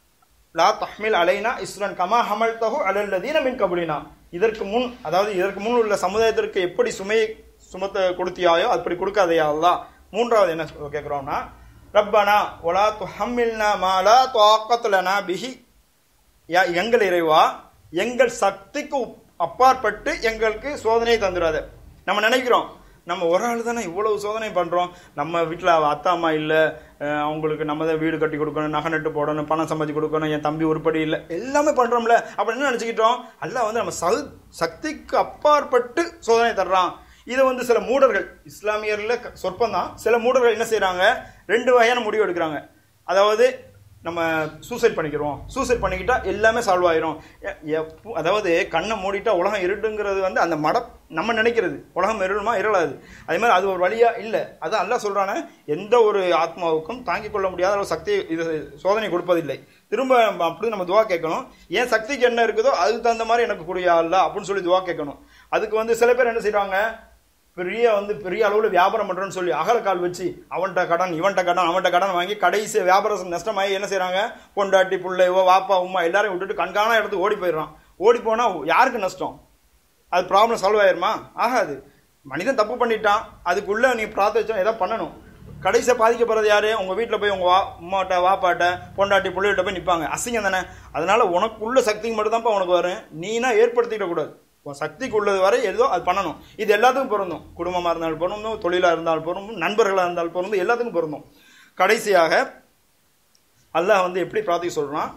லா தஹ்மில் அலைனா இஸ்ரன் கமா ஹமல் தஹு அலல்லதீன மின் கபுலினா இதற்கு முன் அதாவது இதற்கு முன் உள்ள சமுதாயத்திற்கு எப்படி சுமையை சுமத்த கொடுத்தியாயோ அப்படி கொடுக்காதையா அல்லாஹ் மூன்றாவது என்ன சொ- கேட்கிறோம்னா ரப்பனா ஒலா துஹம்மில்னா மாலா துஆக்கத்துலனா பிஹி யா எங்கள் இறைவா எங்கள் சக்திக்கு உப்- அப்பாற்பட்டு எங்களுக்கு சோதனையை தந்துடாத நம்ம நினைக்கிறோம் நம்ம ஒரு ஆள் தானே இவ்வளவு சோதனை பண்றோம் நம்ம வீட்டில் அத்தா அம்மா இல்லை அவங்களுக்கு நம்ம தான் வீடு கட்டி கொடுக்கணும் நகை நட்டு போடணும் பணம் சம்பாதிச்சு கொடுக்கணும் என் தம்பி உருப்படி இல்லை எல்லாமே பண்றோம்ல அப்ப என்ன நினைச்சுக்கிட்டோம் அல்லாஹ் வந்து நம்ம சல் சக்திக்கு அப்பாற்பட்டு சோதனை தர்றான் இதை வந்து சில மூடர்கள் இஸ்லாமியர்ல க- சொற்பம் தான் சில மூடர்கள் என்ன செய்றாங்க ரெண்டு வகையான முடிவு எடுக்கிறாங்க அதாவது நம்ம சூசைட் பண்ணிக்கிறோம் சூசைட் பண்ணிக்கிட்டா எல்லாமே சால்வ் ஆயிரும் எ- எப்போ- அதாவது கண்ணை மூடிட்டா உலகம் இருட்டுங்கிறது வந்து அந்த மட நம்ம நினைக்கிறது உலகம் இருளுமா இருளாது அதே மாதிரி அது ஒரு வழியா இல்லை அதான் அல்லாஹ் சொல்றானே எந்த ஒரு ஆத்மாவுக்கும் தாங்கிக் கொள்ள முடியாத ஒரு சக்தி இது சோதனை கொடுப்பதில்லை திரும்ப நம்ம அப்படி நம்ம துவா கேட்கணும் ஏன் சக்திக்கு என்ன இருக்குதோ அதுக்கு தகுந்த மாதிரி எனக்கு கூடிய அல்ல அப்படின்னு சொல்லி துவா கேட்கணும் அதுக்கு வந்து சில பேர் என்ன செய்றாங்க பெரிய வந்து பெரிய அளவில் வியாபாரம் பண்ணுறோன்னு சொல்லி அகலக்கால் வச்சு அவன்கிட்ட கடன் இவன்கிட்ட கடன் அவன்கிட்ட கடன் வாங்கி கடைசி வியாபாரம் நஷ்டமாகி என்ன செய்கிறாங்க பொண்டாட்டி பிள்ளைவோ வாப்பா உம்மா எல்லாரையும் விட்டுட்டு கண்காணா இடத்துக்கு ஓடி போயிடுறான் ஓடி போனால் யாருக்கு நஷ்டம் அது ப்ராப்ளம் சால்வ் ஆயிருமா ஆகாது மனிதன் தப்பு பண்ணிட்டான் அதுக்குள்ள நீ பிரார்த்திச்சா ஏதாவது பண்ணணும் கடைசியாக பாதிக்கப்படுறது யாரு உங்க வீட்டில் போய் உங்க வா அம்மாட்ட வாப்பாட்ட பொண்டாட்டி பிள்ளைகிட்ட போய் நிற்பாங்க அசிங்கம் தானே அதனால உனக்குள்ள சக்திக்கு மட்டும் தான்ப்பா உனக்கு வரும் நீனா ஏற்படுத்திக்கிட கூடாது உன் சக்திக்கு உள்ளது வரை ஏதோ அது பண்ணணும் இது எல்லாத்துக்கும் பொருந்தும் குடும்பமாக இருந்தாலும் பொருந்தும் தொழிலாக இருந்தாலும் பொருந்தும் நண்பர்களாக இருந்தாலும் பொருந்தும் எல்லாத்துக்கும் பொருந்தும் கடைசியாக அல்லாஹ் வந்து எப்படி பிரார்த்திக்க சொல்றான்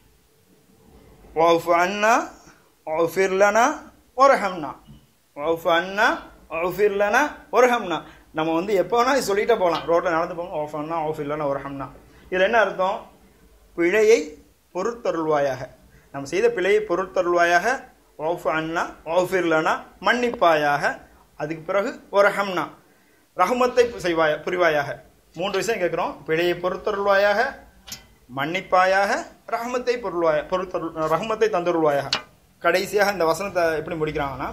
வஃப் அண்ணா ஒஃபிர்லனா ஒரஹம்னா வஃப் அண்ணா ஒஃபிர்லனா ஒரஹம்னா நம்ம வந்து எப்போ வேணா இது சொல்லிட்டே போகலாம் ரோட்டில் நடந்து போகணும் ஆஃப் அண்ணா ஆஃப் இல்லைனா ஒரஹம்னா இதில் என்ன அர்த்தம் பிழையை பொறுத்தருள்வாயாக நம்ம செய்த பிழையை பொறுத்தருள்வாயாக ஆஃப் அண்ணா ஆஃபிர்லனா மன்னிப்பாயாக அதுக்கு பிறகு ஒரஹம்னா ரஹமத்தை செய்வாய புரிவாயாக மூன்று விஷயம் கேட்குறோம் பிழையை பொறுத்தருள்வாயாக மன்னிப்பாயாக ரஹமத்தை பொருள்வாய பொறுத்தருள் ரஹமத்தை தந்தருள்வாயாக கடைசியாக இந்த வசனத்தை எப்படி முடிக்கிறாங்கன்னா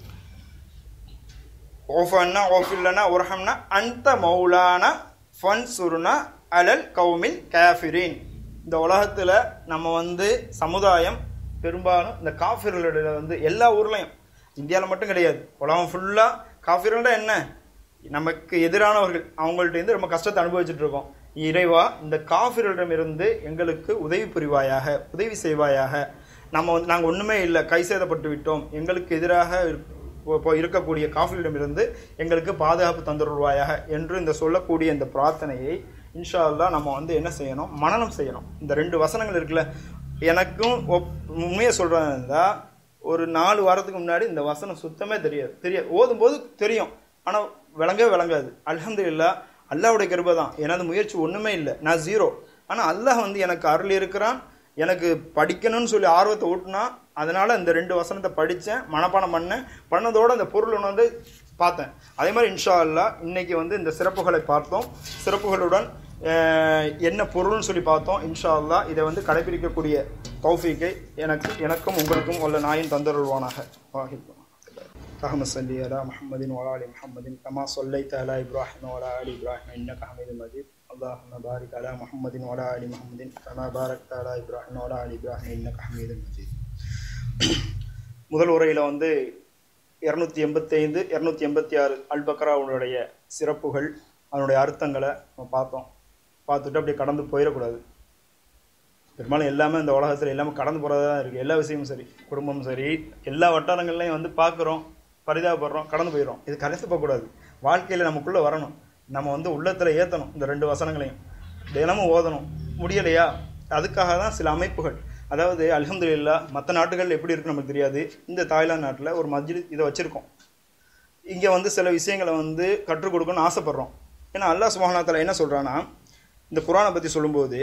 ஓஃபன்னா ஓஃபில்லனா உரஹம்னா அந்த மௌலானா ஃபன் சுருனா அலல் கௌமில் காஃபிரின் இந்த உலகத்தில் நம்ம வந்து சமுதாயம் பெரும்பாலும் இந்த காஃபிர்களோட வந்து எல்லா ஊர்லேயும் இந்தியாவில் மட்டும் கிடையாது உலகம் ஃபுல்லாக காஃபிர்கள்னா என்ன நமக்கு எதிரானவர்கள் அவங்கள்ட்ட இருந்து ரொம்ப கஷ்டத்தை அனுபவிச்சுட்டு இருக்கோம் இறைவா இந்த காஃபிர்களிடமிருந்து எங்களுக்கு உதவி புரிவாயாக உதவி செய்வாயாக நம்ம வந்து நாங்கள் ஒன்றுமே இல்லை கை சேதப்பட்டு விட்டோம் எங்களுக்கு எதிராக இருக்- இப்போ- இப்போ இருக்கக்கூடிய காஃபிரிடமிருந்து எங்களுக்கு பாதுகாப்பு தந்துருவாயாக என்று இந்த சொல்லக்கூடிய இந்த பிரார்த்தனையை இன்ஷா அல்லாஹ் நம்ம வந்து என்ன செய்யணும் மனனம் செய்யணும் இந்த ரெண்டு வசனங்கள் இருக்குல்ல எனக்கும் ஒப்- உண்மையை சொல்கிறதா இருந்தால் ஒரு நாலு வாரத்துக்கு முன்னாடி இந்த வசனம் சுத்தமே தெரியாது தெரியாது ஓதும்போது தெரியும் ஆனால் விளங்கவே விளங்காது அல்ஹம்துலில்லாஹ் அல்லாஹ்வுடைய கிருபை தான் எனது முயற்சி ஒன்றுமே இல்லை நான் ஜீரோ ஆனால் அல்லாஹ் வந்து எனக்கு அருள் இருக்கிறான் எனக்கு படிக்கணும்னு சொல்லி ஆர்வத்தை ஊட்டினா அதனால இந்த ரெண்டு வசனத்தை படித்தேன் மனப்பாடம் பண்ணேன் பண்ணதோட அந்த பொருள் ஒன்று வந்து பார்த்தேன் அதே மாதிரி இன்ஷா அல்லாஹ் இன்னைக்கு வந்து இந்த சிறப்புகளை பார்த்தோம் சிறப்புகளுடன் அஹ், என்ன பொருள்னு சொல்லி பார்த்தோம் இன்ஷா அல்லாஹ் இதை வந்து கடைபிடிக்கக்கூடிய தௌஃபீக்கை எனக்கு எனக்கும் உங்களுக்கும் உள்ள நாயின் தந்தருள்வானாக வாஹித் اللهم صل على محمد وعلى ال محمد كما صليت على ابراهيم وعلى ال ابراهيم انك حميد مجيد اللهم بارك على محمد وعلى ال محمد كما باركت على ابراهيم وعلى ال ابراهيم انك حميد مجيد முதல் உரையில வந்து இரநூத்தி எண்பத்தைந்து இரநூத்தி எண்பத்தி ஆறு அல் பக்ராவுடைய சிறப்புகள் அதனுடைய அர்த்தங்களை நம்ம பார்த்தோம் பார்த்துட்டு அப்படியே கடந்து போயிடக்கூடாது பெரும்பாலும் எல்லாமே இந்த உலகத்தில் எல்லாமே கடந்து போகிறதா தான் இருக்குது எல்லா விஷயமும் சரி குடும்பம் சரி எல்லா வட்டாரங்கள்லையும் வந்து பார்க்குறோம் பரிதாபப்படுறோம் கடந்து போயிடுறோம் இது கடந்து போகக்கூடாது வாழ்க்கையில் நமக்குள்ளே வரணும் நம்ம வந்து உள்ளத்தில் ஏற்றணும் இந்த ரெண்டு வசனங்களையும் தினமும் ஓதணும் முடியலையா அதுக்காக தான் சில அமைப்புகள் அதாவது அல்ஹம்துலில்லாஹ் மற்ற நாட்டுகள் எப்படி இருக்குன்னு நமக்கு தெரியாது இந்த தாய்லாந்து நாட்டில் ஒரு மஸ்ஜித் இதை வச்சுருக்கோம் இங்கே வந்து சில விஷயங்களை வந்து கற்றுக் கொடுக்கணும்னு ஆசைப்படுறோம் ஏன்னா அல்லாஹ் சுபஹானஹு என்ன சொல்கிறான்னா இந்த குரானை பற்றி சொல்லும்போது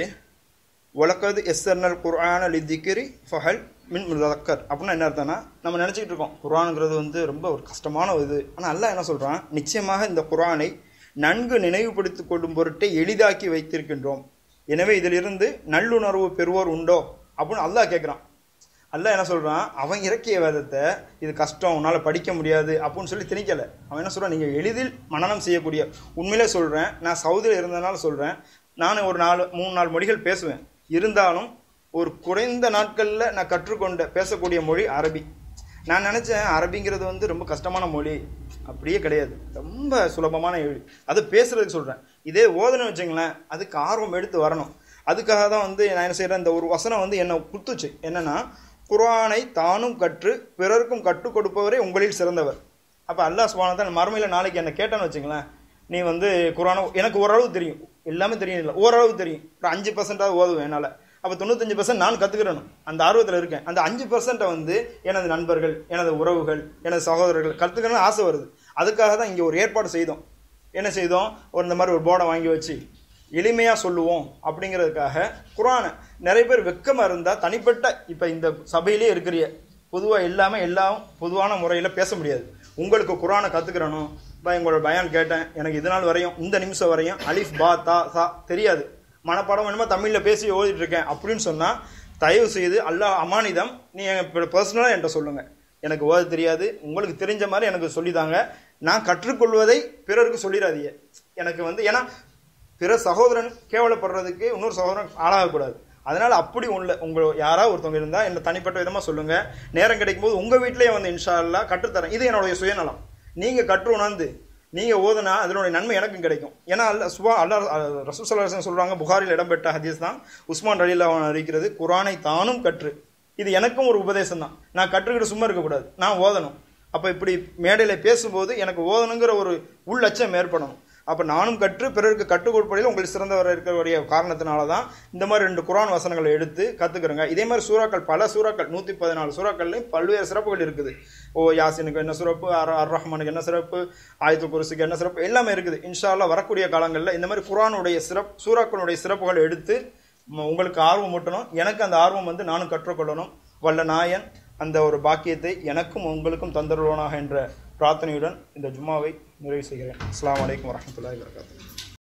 உலகது எஸ்எர்னல் குர்ஆன லித்திக்கிரி ஃபஹல் மின் முதக்கர் அப்படின்னா என்ன அர்த்தம்னா நம்ம நினச்சிக்கிட்டு இருக்கோம் குர்ஆனுங்கிறது வந்து ரொம்ப ஒரு கஷ்டமான ஒரு இது ஆனால் அல்லாஹ் என்ன சொல்கிறான் நிச்சயமாக இந்த குர்ஆனை நன்கு நினைவுபடுத்திக் கொள்ளும் பொருட்டே எளிதாக்கி வைத்திருக்கின்றோம் எனவே இதிலிருந்து நல்லுணர்வு பெறுவோர் உண்டோ அப்படின்னு அல்லாஹ் கேட்குறான் அல்லாஹ் என்ன சொல்றான் அவன் இறக்கிய வேதத்தை இது கஷ்டம் உன்னால படிக்க முடியாது அப்படின்னு சொல்லி திணிக்கல அவன் என்ன சொல்றான் நீங்க எளிதில் மனனம் செய்யக்கூடிய உண்மையிலே சொல்றேன் நான் சவுதியில் இருந்ததுனால சொல்றேன் நான் ஒரு நாலு மூணு நாலு மொழிகள் பேசுவேன் இருந்தாலும் ஒரு குறைந்த நாட்கள்ல நான் கற்றுக்கொண்ட பேசக்கூடிய மொழி அரபி நான் நினைச்சேன் அரபிங்கிறது வந்து ரொம்ப கஷ்டமான மொழி அப்படியே கிடையாது ரொம்ப சுலபமான மொழி அது பேசுறதுக்கு சொல்றேன் இதே ஓதனை வச்சுங்களேன் அதுக்கு ஆர்வம் எடுத்து வரணும் அதுக்காக தான் வந்து நான் என்ன செய்யறேன் இந்த ஒரு வசனம் வந்து என்னை குத்துச்சு என்னன்னா குர்ஆனை தானும் கற்று பிறருக்கும் கற்றுக் கொடுப்பவரே உங்களில் சிறந்தவர் அப்போ அல்லாஹ் சுபானத்தான் மறுமையில் நாளைக்கு என்னை கேட்டேன்னு வச்சுங்களேன் நீ வந்து குரானை எனக்கு ஓரளவு தெரியும் எல்லாமே தெரியும் இல்லை ஓரளவு தெரியும் ஒரு அஞ்சு பர்சன்டாவது ஓதுவேன் என்னால் அப்போ தொண்ணூத்தஞ்சு பர்சன்ட் நான் கற்றுக்கிறணும் அந்த ஆர்வத்தில் இருக்கேன் அந்த அஞ்சு பர்சன்ட்டை வந்து எனது நண்பர்கள் எனது உறவுகள் எனது சகோதரர்கள் கற்றுக்கணும்னு ஆசை வருது அதுக்காக தான் இங்கே ஒரு ஏற்பாடு செய்தோம் என்ன செய்தோம் ஒரு இந்த மாதிரி ஒரு போர்டை வாங்கி வச்சு எளிமையாக சொல்லுவோம் அப்படிங்கிறதுக்காக குரானை நிறைய பேர் வெக்கமாக இருந்தால் தனிப்பட்ட இப்போ இந்த சபையிலே இருக்கிறிய பொதுவாக எல்லாமே எல்லாம் பொதுவான முறையில் பேச முடியாது உங்களுக்கு குரானை கற்றுக்கிறணும் இப்போ எங்களோட பயான் கேட்டேன் எனக்கு இது நாள் வரையும் இந்த நிமிஷம் வரையும் அலிஃப் பா தா சா தெரியாது மனப்பாடம் என்னமோ தமிழில் பேசி ஓதிட்டு இருக்கேன் அப்படின்னு சொன்னால் தயவு செய்து அல்லாஹ் அமானிதம் நீ பர்சனலாக என்கிட்ட சொல்லுங்கள் எனக்கு ஓத தெரியாது உங்களுக்கு தெரிஞ்ச மாதிரி எனக்கு சொல்லிதாங்க நான் கற்றுக்கொள்வதை பிறருக்கு சொல்லிடாதீங்க எனக்கு வந்து ஏன்னா பிற சகோதரன் கேவலப்படுறதுக்கு இன்னொரு சகோதரன் ஆளாகக்கூடாது அதனால அப்படி உள்ள உங்க யாராவது ஒருத்தவங்க இருந்தா என்ன தனிப்பட்ட விதமா சொல்லுங்க நேரம் கிடைக்கும் போது உங்க வீட்லயே வந்து இன்ஷா அல்லாஹ் கற்றுத்தரேன் இது என்னுடைய சுயநலம் நீங்க கற்று உணர்ந்து நீங்கள் ஓதுனா அதனுடைய நன்மை எனக்கும் கிடைக்கும் ஏன்னா அல்ல சுபா அல்லா ரசூல் சல்லாஹ் சொல்கிறாங்க புகாரில் இடம்பெற்ற ஹதீஸ் தான் உஸ்மான் ரலில்லா அவன் அறிக்கிறது குரானை தானும் கற்று இது எனக்கும் ஒரு உபதேசம் தான் நான் கற்றுக்கிட்டு சும்மா இருக்கக்கூடாது நான் ஓதணும் அப்போ இப்படி மேடையில் பேசும்போது எனக்கு ஓதணுங்கிற ஒரு உள்ளச்சம் ஏற்படணும் அப்போ நானும் கற்று பிறருக்கு கற்றுக் கொடுப்பதில் உங்களுக்கு சிறந்தவர் இருக்கக்கூடிய காரணத்தினால தான் இந்த மாதிரி ரெண்டு குரான் வசனங்களை எடுத்து கற்றுக்குறேங்க இதே மாதிரி சூறாக்கள் பல சூறாக்கள் நூற்றி பதினாலு சூறாக்கள்லையும் பல்வேறு சிறப்புகள் இருக்குது ஓ யாசினுக்கு என்ன சிறப்பு அர் அர் ரஹ்மானுக்கு என்ன சிறப்பு ஆயத்து குருசுக்கு என்ன சிறப்பு எல்லாமே இருக்குது இன்ஷா அல்லாஹ் வரக்கூடிய காலங்களில் இந்த மாதிரி குரானுடைய சிறப்பு சூறாக்களுடைய சிறப்புகளை எடுத்து ம- உங்களுக்கு ஆர்வம் ஊட்டணும் எனக்கு அந்த ஆர்வம் வந்து நானும் கற்றுக்கொள்ளணும் வல்ல நாயன் அந்த ஒரு பாக்கியத்தை எனக்கும் உங்களுக்கும் தந்தருவானாக என்ற பிரார்த்தனையுடன் இந்த ஜும்மாவை நிறைவு செய்கிறேன் அஸ்ஸலாமு அலைக்கும் வரஹ்மத்துல்லாஹி வபரகாத்துஹு